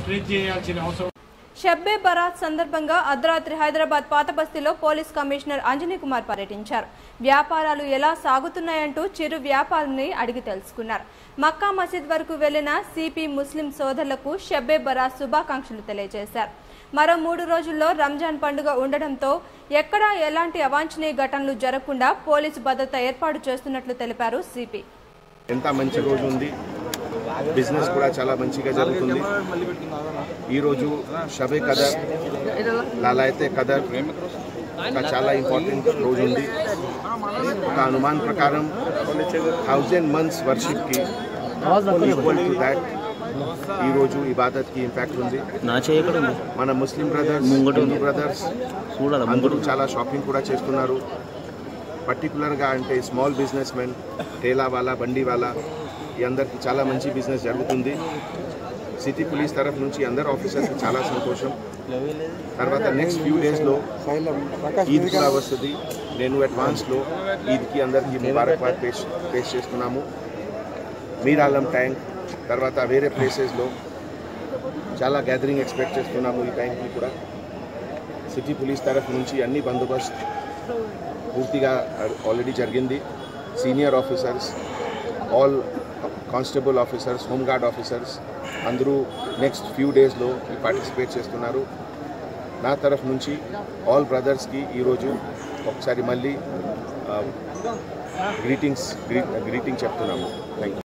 stretch చేయాల్సిన అవసరం షబ్బే బరాత్ సందర్భంగా అర్ధరాత్రి హైదరాబాద్ పాత బస్తీలో పోలీస్ కమిషనర్ అంజనీ కుమార్ పర్యటించారు వ్యాపారాలు ఎలా సాగుతున్నాయంటూ చిరు వ్యాపారుల్ని అడిగి తెలుసుకున్నారు మక్కా మసీద్ వరకు వెళ్లిన సిపి ముస్లిం సోదరులకు షబ్బే బరాత్ శుభాకాంక్షలు తెలియజేశారు మరో మూడు రోజుల్లో రంజాన్ పండుగ ఉండడంతో ఎక్కడా ఎలాంటి అవాంఛనీయ ఘటనలు జరగకుండా పోలీసు భద్రత ఏర్పాటు చేస్తున్నట్లు తెలిపారు సిపి ఎంత మంచి రోజు ఉంది బిజినెస్ కూడా చాలా మంచిగా జరుగుతుంది ఈరోజు షబే కదర్ లాలాయతే కదర్ ఒక చాలా ఇంపార్టెంట్ రోజు ఉంది ఒక అనుమాన్ ప్రకారం థౌజండ్ మంత్స్ వర్షిప్కి ఈక్వల్ టు దాట్ ఈరోజు ఇబాదత్కి ఇంపాక్ట్ ఉంది నా చేయకూడదు మన ముస్లిం బ్రదర్స్ ముంగట హిందూ బ్రదర్స్ చూడాలి అందరూ చాలా షాపింగ్ కూడా చేస్తున్నారు పర్టికులర్గా అంటే స్మాల్ బిజినెస్ మెన్ టేలా వాలా బండి వాలా ఈ అందరికి చాలా మంచి బిజినెస్ జరుగుతుంది సిటీ పోలీస్ తరఫు నుంచి అందరు ఆఫీసర్స్కి చాలా సంతోషం తర్వాత నెక్స్ట్ ఫ్యూ డేస్లో ఈద్ కూడా వస్తుంది నేను అడ్వాన్స్లో ఈద్కి అందరికీ ముబారక్బాద్ పేష్ పేష్ చేస్తున్నాము మీరాలం ట్యాంక్ తర్వాత వేరే ప్లేసెస్లో చాలా గ్యాదరింగ్ ఎక్స్పెక్ట్ చేస్తున్నాము ఈ టైంకి కూడా సిటీ పోలీస్ తరఫు నుంచి అన్ని బందోబస్తు పూర్తిగా ఆల్రెడీ జరిగింది senior officers all constable officers home guard officers అందరూ నెక్స్ట్ ఫ్యూ డేస్లో పార్టిసిపేట్ చేస్తున్నారు నా తరఫు నుంచి ఆల్ బ్రదర్స్కి ఈరోజు ఒకసారి మళ్ళీ గ్రీటింగ్స్ గ్రీటింగ్ చెప్తున్నాము థ్యాంక్ యూ